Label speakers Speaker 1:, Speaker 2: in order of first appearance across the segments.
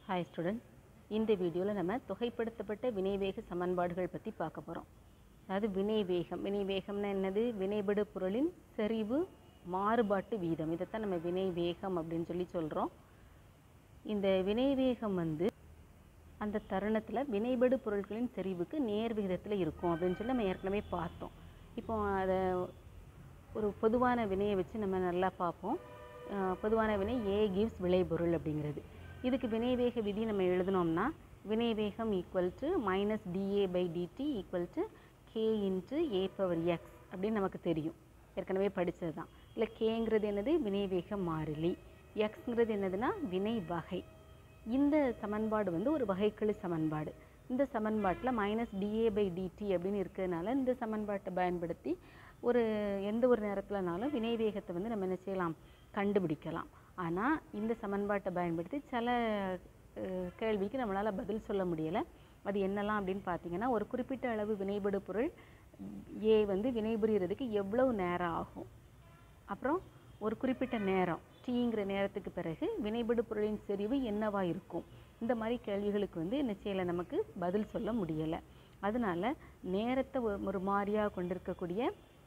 Speaker 1: hi students இந்த வீடியோவில் நம்ம தொகைப்படுத்தப்பட்ட வினைவேக சமன்பாடுகள் பற்றி பார்க்க போகிறோம் அதாவது வினைவேகம் வினைவேகம்னா என்னது வினைபடு பொருளின் செறிவு மாறுபாட்டு வீதம் இதைத்தான் நம்ம வினைவேகம் அப்படின்னு சொல்லி சொல்கிறோம் இந்த வினைவேகம் வந்து அந்த தருணத்தில் வினைபடு பொருட்களின் செறிவுக்கு நேர் விகிதத்தில் இருக்கும் அப்படின்னு சொல்லி நம்ம ஏற்கனவே பார்த்தோம் இப்போ அதை ஒரு பொதுவான வினையை வச்சு நம்ம நல்லா பார்ப்போம் அஹ் பொதுவான வினை ஏ கிவ்ஸ் விளைபொருள் அப்படிங்கிறது இதுக்கு வினைவேக விதி நம்ம எழுதினோம்னா வினைவேகம் equal to minus DA by DT equal to K into A power X அப்படின்னு நமக்கு தெரியும் ஏற்கனவே படித்தது தான் இல்லை கேங்கிறது என்னது வினைவேக மாறிலி எக்ஸ்ங்கிறது என்னதுன்னா வினை வகை இந்த சமன்பாடு வந்து ஒரு வகைக்கெழு சமன்பாடு இந்த சமன்பாட்டில் மைனஸ் டிஏ பை டிடி அப்படின்னு இருக்கிறதுனால இந்த சமன்பாட்டை பயன்படுத்தி ஒரு எந்த ஒரு நேரத்தில்னாலும் வினைவேகத்தை வந்து நம்ம என்ன செய்யலாம் கண்டுபிடிக்கலாம் ஆனால் இந்த சமன்பாட்டை பயன்படுத்தி சில அஹ், கேள்விக்கு நம்மளால் பதில் சொல்ல முடியலை அது என்னலாம் அப்படின்னு பார்த்தீங்கன்னா ஒரு குறிப்பிட்ட அளவு வினைபடு பொருள் ஏ வந்து வினைபுரியறதுக்கு எவ்வளவு நேரம் ஆகும் அப்புறம் ஒரு குறிப்பிட்ட நேரம் டீங்கிற நேரத்துக்கு பிறகு வினைபடு பொருளின் செறிவு என்னவா இருக்கும் இந்த மாதிரி கேள்விகளுக்கு வந்து என்ன செய்யலை நமக்கு பதில் சொல்ல முடியலை அதனால நேரத்தை ஒரு ஒரு மாதிரியாக கொண்டிருக்கக்கூடிய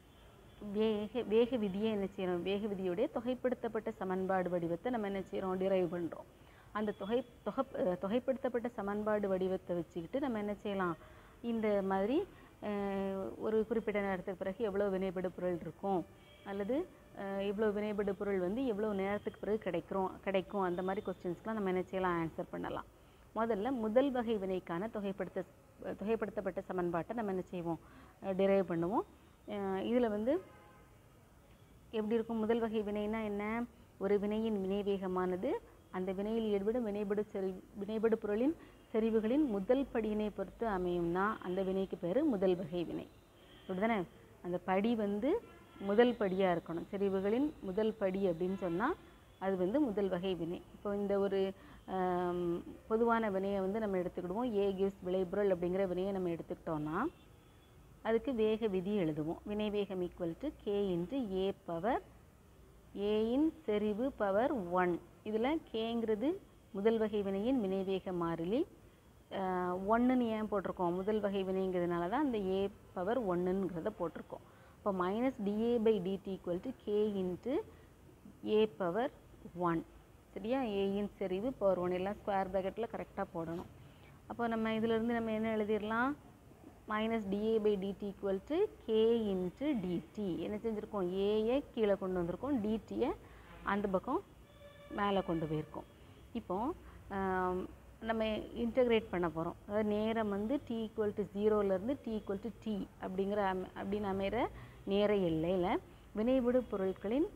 Speaker 1: வேக வேக விதியை என்ன செய்யறோம் வேக விதியுடைய தொகைப்படுத்தப்பட்ட சமன்பாடு வடிவத்தை நம்ம என்ன செய்கிறோம் டிரைவ் பண்ணுறோம் அந்த தொகை தொகை அஹ் தொகைப்படுத்தப்பட்ட சமன்பாடு வடிவத்தை வச்சுக்கிட்டு நம்ம என்ன செய்யலாம் இந்த மாதிரி அஹ், ஒரு குறிப்பிட்ட நேரத்துக்கு பிறகு எவ்வளோ வினைபடு பொருள் இருக்கும் அல்லது அஹ், இவ்வளோ வினைபடு பொருள் வந்து எவ்வளோ நேரத்துக்கு பிறகு கிடைக்கிறோம் கிடைக்கும் அந்த மாதிரி கொஸ்டின்ஸ்க்குலாம் நம்ம என்ன செய்யலாம் ஆன்சர் பண்ணலாம் முதல்ல முதல் வகை வினைக்கான தொகைப்படுத்த தொகைப்படுத்தப்பட்ட சமன்பாட்டை நம்ம என்ன செய்வோம் டிரைவ் பண்ணுவோம் இதில் வந்து எப்படி இருக்கும் முதல் வகை வினைனா என்ன ஒரு வினையின் வினைவேகமானது அந்த வினையில் ஈடுபடும் வினைபடு செறி வினைபடு பொருளின் செறிவுகளின் முதல் படியினை பொறுத்து அமையும்னா அந்த வினைக்கு பேர் முதல் வகை வினை அப்படிதானே அந்த படி வந்து முதல் படியாக இருக்கணும் செறிவுகளின் முதல் படி அப்படின்னு சொன்னால் அது வந்து முதல் வகை வினை இப்போ இந்த ஒரு ஆம், பொதுவான வினையை வந்து நம்ம எடுத்துக்கிடுவோம் ஏ கிவ்ஸ் விளைபொருள் அப்படிங்கிற வினையை நம்ம எடுத்துக்கிட்டோம்னா அதுக்கு வேக விதி எழுதுவோம் வினைவேகம் equal to K into A power ஏயின் செறிவு பவர் ஒன் இதில் கேங்கிறது முதல் வகை வினையின் வினைவேக மாறிலி ஒன்றுன்னு ஏன் போட்டிருக்கோம் முதல் வகை வினைங்கிறதுனால தான் அந்த ஏ பவர் ஒன்றுங்கிறத போட்டிருக்கோம் இப்போ minus DA by DT equal to K into A power one சரியா ஏயின் செறிவு பவர் ஒன் எல்லாம் ஸ்கொயர் ப்ராக்கெட்டில் கரெக்டாக போடணும் அப்போ நம்ம இதிலிருந்து நம்ம என்ன எழுதிடலாம் minus DA by DT equal to K into DT என்ன செஞ்சுருக்கோம் ஏயை கீழே கொண்டு வந்திருக்கோம் டிடியை அந்த பக்கம் மேலே கொண்டு போயிருக்கோம் இப்போ ஆம், நம்ம இன்டகிரேட் பண்ண போகிறோம் அதாவது நேரம் வந்து டி ஈக்குவல் டு ஜீரோலேருந்து டி ஈக்குவல் டு டி அப்படிங்கிற அம அப்படின்னு அமைகிற நேர எல்லையில் வினைவிடு பொருட்களின்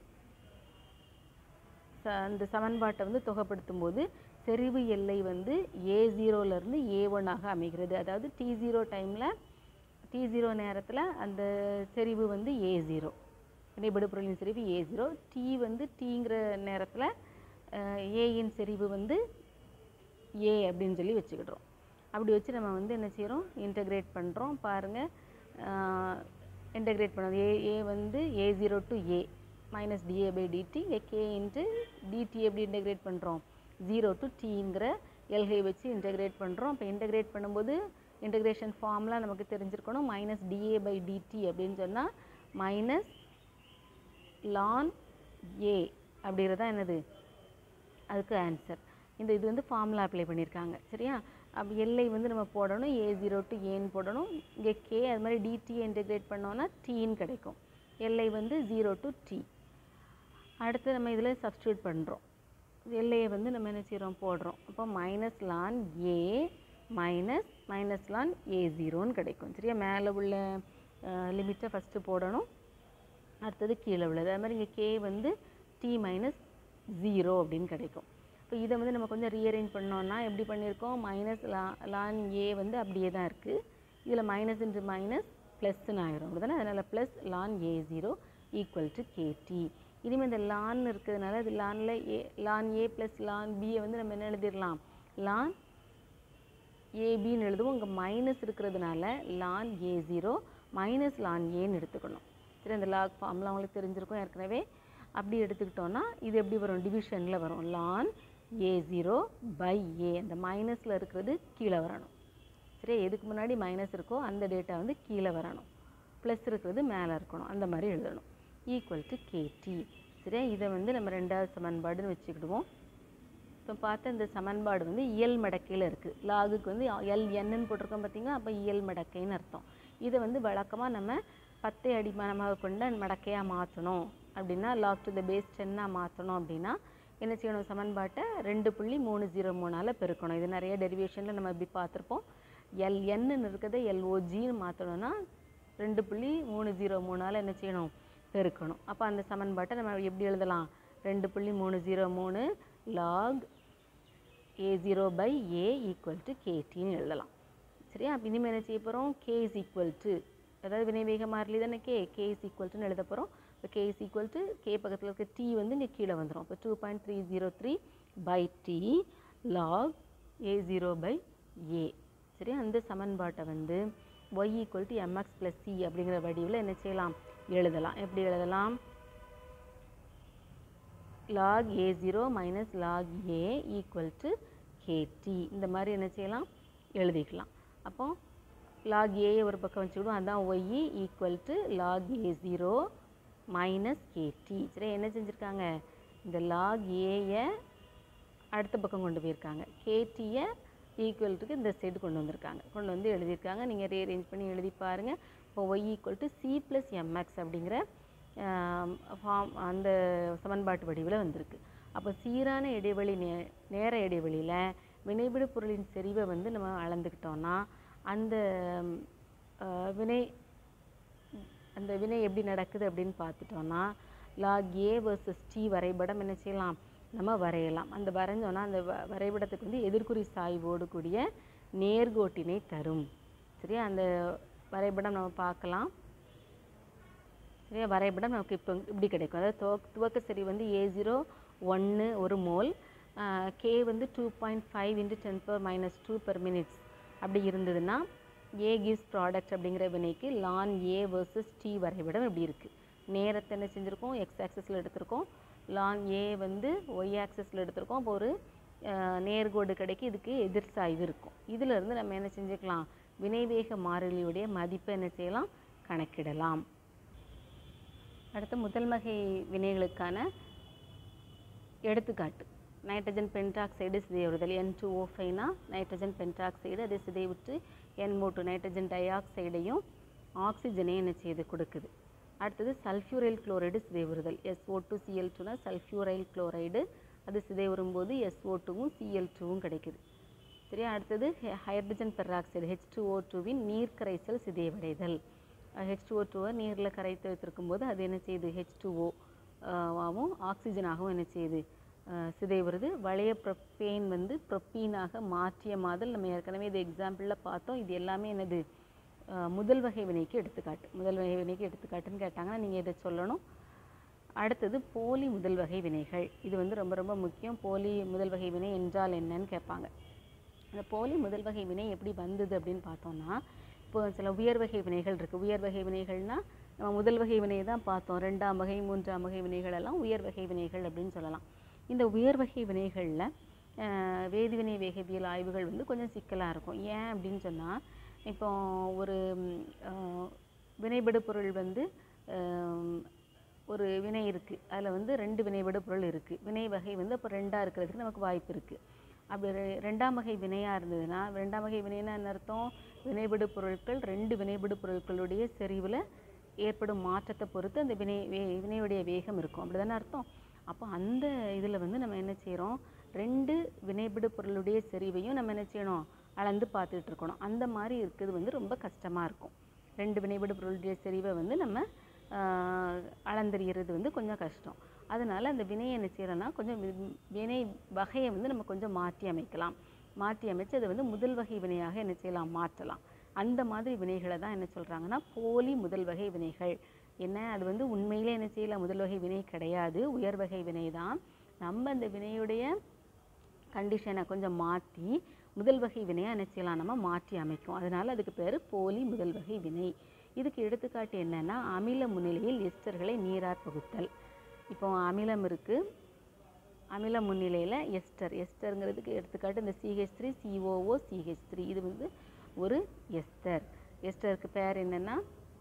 Speaker 1: ச அந்த சமன்பாட்டை வந்து தொகைப்படுத்தும் போது செறிவு எல்லை வந்து ஏ ஜீரோலேருந்து ஏ ஒன்னாக அமைகிறது அதாவது டி ஜீரோ டைமில் டி ஜீரோ நேரத்தில் அந்த செறிவு வந்து ஏ ஜீரோ வினைபடு பொருளின் செறிவு ஏ ஜீரோ டி வந்து டீங்கிற நேரத்தில் ஏயின் செறிவு வந்து ஏ அப்படின்னு சொல்லி வச்சுக்கிடுறோம் அப்படி வச்சு நம்ம வந்து என்ன செய்கிறோம் இன்டகிரேட் பண்ணுறோம் பாருங்கள் இன்டகிரேட் பண்ணோம் ஏ ஏ வந்து A zero to A minus DA by DT K into DT எப்படி இன்டகிரேட் பண்ணுறோம் ஜீரோ டு டீங்கிற எல்கை வச்சு இன்டகிரேட் பண்ணுறோம் அப்போ இன்டகிரேட் பண்ணும்போது இன்டகிரேஷன் ஃபார்ம்லாம் நமக்கு தெரிஞ்சிருக்கணும் மைனஸ் டிஏ பை டிடி அப்படின்னு சொன்னால் மைனஸ் லான் ஏ அப்படிங்கிறது தான் என்னது அதுக்கு ஆன்சர் இந்த இது வந்து ஃபார்முலா அப்ளை பண்ணியிருக்காங்க சரியா அப்போ எல்லை வந்து நம்ம போடணும் ஏ ஜீரோ டு ஏன்னு போடணும் இங்கே கே அது மாதிரி டிடி இன்டெகிரேட் பண்ணோன்னா டீன்னு கிடைக்கும் எல்லை வந்து ஜீரோ டு டி அடுத்து நம்ம இதில் சப்ஸ்டியூட் பண்ணுறோம் எல்லையை வந்து நம்ம என்ன செய்கிறோம் போடுறோம் அப்போ minus ln A minus minus ln A ஜீரோன்னு கிடைக்கும் சரியா மேலே உள்ள லிமிட்டை ஃபஸ்ட்டு போடணும் அடுத்தது கீழே உள்ளது அது மாதிரி இங்கே கே வந்து டி மைனஸ் ஜீரோ அப்படின்னு கிடைக்கும் இப்போ இதை வந்து நம்ம கொஞ்சம் ரீஅரேஞ்ச் பண்ணோம்னா எப்படி பண்ணியிருக்கோம் மைனஸ் லா லான் ஏ வந்து அப்படியே தான் இருக்குது இதில் மைனஸ் இன்ட்டு மைனஸ் ப்ளஸ்ன்னு ஆயிரும் அப்படிதானே அதனால் plus ln A zero equal to KT இனிமேல் இந்த லான் இருக்கிறதுனால இது லானில் ஏ லான் ஏ ப்ளஸ் லான் பியை வந்து நம்ம என்ன எழுதிடலாம் லான் ஏபின்னு எழுதுவோம் இங்கே மைனஸ் இருக்கிறதுனால லான் ஏ ஜீரோ மைனஸ் லான் ஏன்னு எடுத்துக்கணும் சரி அந்த லாக் ஃபார்ம்லாம் உங்களுக்கு தெரிஞ்சிருக்கும் ஏற்கனவே அப்படி எடுத்துக்கிட்டோன்னா இது எப்படி வரும் டிவிஷனில் வரும் லான் ஏ ஜீரோ பை ஏ அந்த மைனஸில் இருக்கிறது கீழே வரணும் சரி எதுக்கு முன்னாடி மைனஸ் இருக்கோ அந்த டேட்டா வந்து கீழே வரணும் ப்ளஸ் இருக்கிறது மேலே இருக்கணும் அந்த மாதிரி எழுதணும் ஈக்குவல் டு கேடி சரியா இதை வந்து நம்ம ரெண்டாவது சமன்பாடுன்னு வச்சுக்கிடுவோம் இப்போ பார்த்த இந்த சமன்பாடு வந்து இயல் மடக்கையில் இருக்குது லாகுக்கு வந்து எல் என்னன்னு போட்டிருக்கோம் பார்த்தீங்கன்னா அப்போ இயல் மடக்கைன்னு அர்த்தம் இதை வந்து வழக்கமாக நம்ம பத்தை அடிமானமாக கொண்ட மடக்கையாக மாற்றணும் அப்படின்னா லாக் டு த பேஸ் டென்னாக மாற்றணும் அப்படின்னா என்ன செய்யணும் சமன்பாட்டை ரெண்டு புள்ளி மூணு ஜீரோ மூணால் பெருக்கணும் இது நிறைய டெரிவேஷனில் நம்ம இப்படி பார்த்துருப்போம் எல் என்னன்னு இருக்கிறத எல்ஓஜின்னு மாற்றணும்னா ரெண்டு புள்ளி மூணு ஜீரோ மூணால் என்ன செய்யணும் பெருக்கணும் அப்போ அந்த சமன்பாட்டை நம்ம எப்படி எழுதலாம் ரெண்டு புள்ளி மூணு ஜீரோ மூணு log A zero by A equal to கேடின்னு எழுதலாம் சரியா அப்போ இனிமேல் என்ன செய்ய போகிறோம் கே இஸ் ஈக்குவல் டு அதாவது வினைவேக மாறிலி தானே கே கே இஸ் ஈக்குவல் டுன்னு எழுத போகிறோம் இப்போ K is equal to K பக்கத்தில் இருக்க டி வந்து இங்கே கீழே வந்துடும் இப்போ two point three zero three by T log A zero by A சரி அந்த சமன்பாட்டை வந்து Y equal to MX plus C அப்படிங்கிற வடிவில் என்ன செய்யலாம் எழுதலாம் எப்படி எழுதலாம் log a0 minus log a equal to kt இந்த மாதிரி என்ன செய்யலாம் எழுதிக்கலாம் அப்போ log a ஒரு பக்கம் வச்சுக்கிடுவோம் அதான் y equal to log a0 minus kt சரி என்ன செஞ்சுருக்காங்க இந்த log a-ய அடுத்த பக்கம் கொண்டு போயிருக்காங்க kt-ய ஈக்குவல் டுக்கு இந்த சைடு கொண்டு வந்திருக்காங்க கொண்டு வந்து எழுதியிருக்காங்க நீங்கள் ரீஅரேஞ்ச் பண்ணி எழுதி பாருங்கள் இப்போ Y equal to C plus MX அப்படிங்கிற ஃபார்ம் அந்த சமன்பாட்டு வடிவில் வந்திருக்கு அப்போ சீரான இடைவெளி நே நேர இடைவெளியில் வினைவிடு பொருளின் செறிவை வந்து நம்ம அளந்துக்கிட்டோம்னா அந்த ஆஹ், வினை அந்த வினை எப்படி நடக்குது அப்படின்னு பார்த்துட்டோம்னா லாக் ஏ வர்சஸ் டி வரைபடம் என்ன செய்யலாம் நம்ம வரையலாம் அந்த வரைஞ்சோன்னா அந்த வ- வரைபடத்துக்கு வந்து எதிர்குறி சாய்வோடு கூடிய நேர்கோட்டினை தரும் சரியா அந்த வரைபடம் நம்ம பார்க்கலாம் சரியா வரைபடம் நமக்கு இப்போ இப்படி கிடைக்கும் அதாவது துவக்க துவக்க சரி வந்து ஏ ஜீரோ ஒன்று ஒரு மோல் கே வந்து two point five into ten power minus two per minutes அப்படி இருந்ததுன்னா ஏ கிவ்ஸ் ப்ராடக்ட் அப்படிங்கிற வினைக்கு லான் ஏ வர்சஸ் டி வரைபடம் இப்படி இருக்குது நேரத்தை என்ன செஞ்சுருக்கோம் எக்ஸ் ஆக்சஸில் எடுத்திருக்கோம் லான் ஏ வந்து ஒய் ஆக்சஸில் எடுத்திருக்கோம் அப்போ ஒரு அஹ், நேர்கோடு கிடைக்கு இதுக்கு எதிர் சாய்வு இருக்கும் இதுல இருந்து நம்ம என்ன செஞ்சுக்கலாம் வினைவேக மாறிலியுடைய மதிப்பை என்ன செய்யலாம் கணக்கிடலாம் அடுத்து முதல் வகை வினைகளுக்கான எடுத்துக்காட்டு நைட்ரஜன் பென்டாக்சைடு சிதைவுறுதல் என் டூ ஓ ஃபைவ்னா நைட்ரஜன் பென்டாக்சைடு அதை சிதைவிட்டு என் டூ நைட்ரஜன் டை ஆக்சைடையும் ஆக்சிஜனையும் என்ன செய்து கொடுக்குது அடுத்தது சல்ஃபியூரைல் குளோரைடு சிதைவுறுதல் எஸ்ஓ டூ சிஎல் டூனா சல்ஃபியூரைல் குளோரைடு அது சிதைவுறும் போது எஸ்ஓ டூவும் சிஎல் டூவும் கிடைக்குது சரியா அடுத்தது ஹை- hydrogen peroxide H two O டூவின் நீர் கரைசல் சிதைவடைதல் ஹெச் டூ ஓ டூவை நீரில் கரைத்து வைத்திருக்கும் போது அது என்ன செய்யுது ஹெச் டூ ஓ ஆகவும் ஆக்சிஜனாகவும் என்ன செய்யுது அஹ், சிதைவுறுது வளைய ப்ரொப்பேன் வந்து ப்ரொப்பீனாக மாற்றிய மாதிரி நம்ம ஏற்கனவே இது எக்ஸாம்பிளில் பார்த்தோம் இது எல்லாமே என்னது அஹ், முதல் வகை வினைக்கு எடுத்துக்காட்டு முதல் வகை வினைக்கு எடுத்துக்காட்டுன்னு கேட்டாங்கன்னா நீங்கள் இதை சொல்லணும் அடுத்தது போலி முதல் வகை வினைகள் இது வந்து ரொம்ப ரொம்ப முக்கியம் போலி முதல் வகை வினை என்றால் என்னன்னு கேட்பாங்க அந்த போலி முதல் வகை வினை எப்படி வந்தது அப்படின்னு பார்த்தோம்னா இப்போ சில உயர் வகை வினைகள் இருக்குது உயர் வகை வினைகள்னா நம்ம முதல் வகை வினையை தான் பார்த்தோம் ரெண்டாம் வகை மூன்றாம் வகை வினைகள் எல்லாம் உயர் வகை வினைகள் அப்படின்னு சொல்லலாம் இந்த உயர் வகை வினைகளில் வேதிவினை வேகவியல் ஆய்வுகள் வந்து கொஞ்சம் சிக்கலாக இருக்கும் ஏன் அப்படின்னு சொன்னால் இப்போ ஒரு ம், ஆஹ், வினைபடு பொருள் வந்து ஆம், ஒரு வினை இருக்குது அதில் வந்து ரெண்டு வினைபடு பொருள் இருக்குது வினை வகை வந்து அப்போ ரெண்டாக இருக்கிறதுக்கு நமக்கு வாய்ப்பு இருக்குது அப்படி ரெ- ரெண்டாம் வகை வினையாக இருந்ததுன்னா ரெண்டாம் வகை வினைனா என்ன அர்த்தம் வினைபடு பொருட்கள் ரெண்டு வினைபடு பொருட்களுடைய செறிவில் ஏற்படும் மாற்றத்தை பொறுத்து அந்த வினை வே வினையுடைய வேகம் இருக்கும் அப்படி தானே அர்த்தம் அப்போ அந்த இதில் வந்து நம்ம என்ன செய்கிறோம் ரெண்டு வினைபடு பொருளுடைய செறிவையும் நம்ம என்ன செய்யணும் அளந்து பார்த்துட்டு இருக்கணும் அந்த மாதிரி இருக்கிறது வந்து ரொம்ப கஷ்டமாக இருக்கும் ரெண்டு வினைபடு பொருளுடைய செறிவை வந்து நம்ம ஆஹ், அளந்தறியறது வந்து கொஞ்சம் கஷ்டம் அதனால அந்த வினையை என்ன செய்யறோம்னா கொஞ்சம் வி- வினை வகையை வந்து நம்ம கொஞ்சம் மாற்றி அமைக்கலாம் மாற்றி அமைச்சு அதை வந்து முதல் வகை வினையாக என்ன செய்யலாம் மாற்றலாம் அந்த மாதிரி வினைகளை தான் என்ன சொல்கிறாங்கன்னா போலி முதல் வகை வினைகள் என்ன அது வந்து உண்மையிலே என்ன செய்யலாம் முதல் வகை வினை கிடையாது உயர் வகை வினை தான் நம்ம அந்த வினையுடைய கண்டிஷனை கொஞ்சம் மாற்றி முதல் வகை வினையாக என்ன செய்யலாம் நம்ம மாற்றி அமைக்கும் அதனால் அதுக்கு பேர் போலி முதல் வகை வினை இதுக்கு எடுத்துக்காட்டு என்னன்னா அமில முன்னிலையில் எஸ்டர்களை நீரார் பகுத்தல் இப்போ அமிலம் இருக்குது அமில முன்னிலையில் எஸ்டர் எஸ்டருங்கிறதுக்கு எடுத்துக்காட்டு இந்த CH three COO CH three இது வந்து ஒரு எஸ்டர் எஸ்டருக்கு பேர் என்னென்னா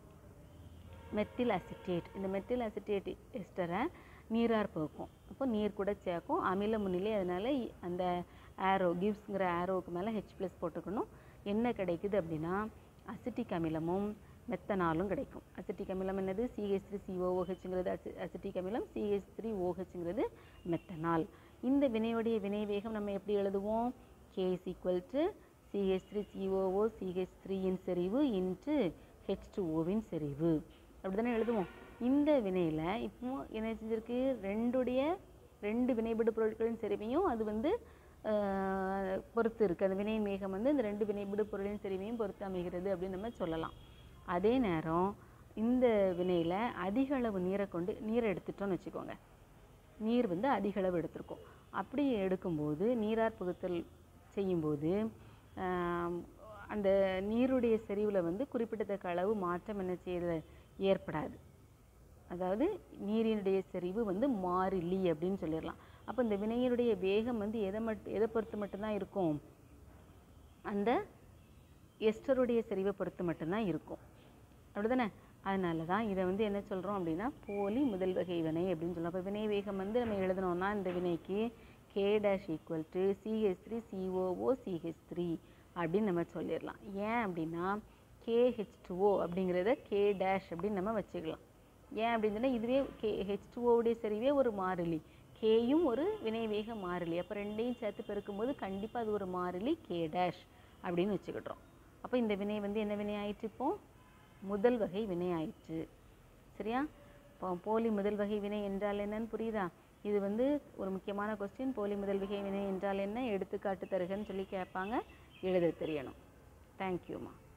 Speaker 1: மெத்தில் அசிட்டேட் இந்த மெத்தில் அசிட்டேட் எஸ்டரை நீரார் போக்கும் அப்போ நீர் கூட சேர்க்கும் அமில முன்னிலை அதனால் இ- அந்த ஆரோ கிவ்ஸ்ங்கிற ஆரோவுக்கு மேலே ஹெச் ப்ளஸ் போட்டுக்கணும் என்ன கிடைக்குது அப்படின்னா அசிட்டிக் அமிலமும் மெத்தனாலும் கிடைக்கும் அசிட்டிக் அமிலம் என்னது சிஹெச் த்ரீ சிஓஓஹெச்ங்கிறது அசி அசிட்டிக் அமிலம் சிஹெச் த்ரீ ஓஹெச்ங்கிறது மெத்தனால் இந்த வினையுடைய வினை வேகம் நம்ம எப்படி எழுதுவோம் K is equal to CH three COO CH த்ரீயின் செறிவு இன்ட்டு ஹெச் டூ ஓவின் செறிவு அப்படி தானே எழுதுவோம் இந்த வினையில் இப்போ என்ன செஞ்சிருக்கு ரெண்டுடைய ரெண்டு வினைபடு பொருட்களின் செறிவையும் அது வந்து ஆஹ், பொறுத்து இருக்குது அந்த வினை மேகம் வந்து இந்த ரெண்டு வினைபடு பொருளின் செறிவையும் பொறுத்து அமைகிறது அப்படின்னு நம்ம சொல்லலாம் அதே நேரம் இந்த வினையில் அதிக அளவு நீரை கொண்டு நீரை எடுத்துட்டோம்னு வச்சுக்கோங்க நீர் வந்து அதிக அளவு எடுத்திருக்கோம் அப்படி எடுக்கும்போது நீரார் புகுத்தல் செய்யும்போது ஆம், அந்த நீருடைய செறிவில் வந்து குறிப்பிடத்தக்க அளவு மாற்றம் என்ன செய்யறது ஏற்படாது அதாவது நீரினுடைய செறிவு வந்து மாறிலி அப்படின்னு சொல்லிடலாம் அப்போ இந்த வினையினுடைய வேகம் வந்து எதை மட்டும் எதை பொறுத்து மட்டும்தான் இருக்கும் அந்த எஸ்டருடைய செறிவை பொறுத்து மட்டும்தான் இருக்கும் அப்படிதானே அதனால தான் இதை வந்து என்ன சொல்கிறோம் அப்படின்னா போலி முதல் வகை வினை அப்படின்னு சொல்லலாம் அப்போ வினை வேகம் வந்து நம்ம எழுதணும்னா இந்த வினைக்கு K dash equal to CH three COO CH three அப்படின்னு நம்ம சொல்லிடலாம் ஏன் அப்படின்னா கேஹெச் டூஓ அப்படிங்கிறத கே டேஷ் அப்படின்னு நம்ம வச்சுக்கலாம் ஏன் அப்படின்னு சொன்னால் இதுவே கே ஹெச் டூஓடைய செறிவே ஒரு மாறிலி கேயும் ஒரு வினைவேக மாறிலி அப்போ ரெண்டையும் சேர்த்து பெருக்கும்போது கண்டிப்பாக அது ஒரு மாறிலி கே டேஷ் அப்படின்னு வச்சுக்கிட்டோம் அப்போ இந்த வினை வந்து என்ன வினை ஆயிற்று இப்போ முதல் வகை வினை ஆயிற்று சரியா இப்போ போலி முதல் வகை வினை என்றால் என்னன்னு புரியுதா இது வந்து ஒரு முக்கியமான கொஸ்டின் போலி முதல் வகை வினை என்றால் என்ன எடுத்துக்காட்டு தருகன்னு சொல்லி கேட்பாங்க எழுத தெரியணும் தேங்க்யூம்மா